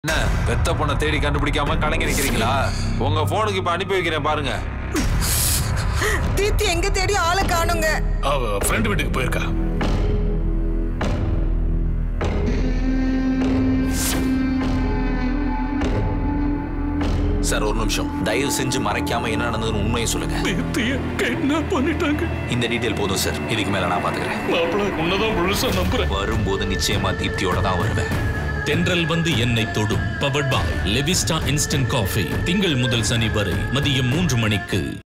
என்ன பெத்த பொண்ணை தேடி கண்டுபிடிக்காம கலங்கி நிக்கிறீங்களா உங்க போனுக்கு இப்ப அனுப்பி வைக்கிறேன் பாருங்க தீப்தி எங்க தேடி ஆளை காணுங்க அவ ஃப்ரெண்ட் வீட்டுக்கு போயிருக்கா சார் ஒரு நிமிஷம் தயவு செஞ்சு மறைக்காம என்ன நடந்ததுன்னு உண்மையை சொல்லுங்க தீப்திய என்ன பண்ணிட்டாங்க இந்த டீட்டெயில் போதும் சார் இதுக்கு மேல நான் பாத்துக்கிறேன் மாப்பிள்ள உன்னதான் முழுசா நம்புறேன் வரும்போது நிச்சயமா தீப்தியோட தான் வருவேன் தென்றல் வந்து என்னை தொடும் powered by Levista instant coffee திங்கள் முதல் சனி வரை மதியம் மூன்று மணிக்கு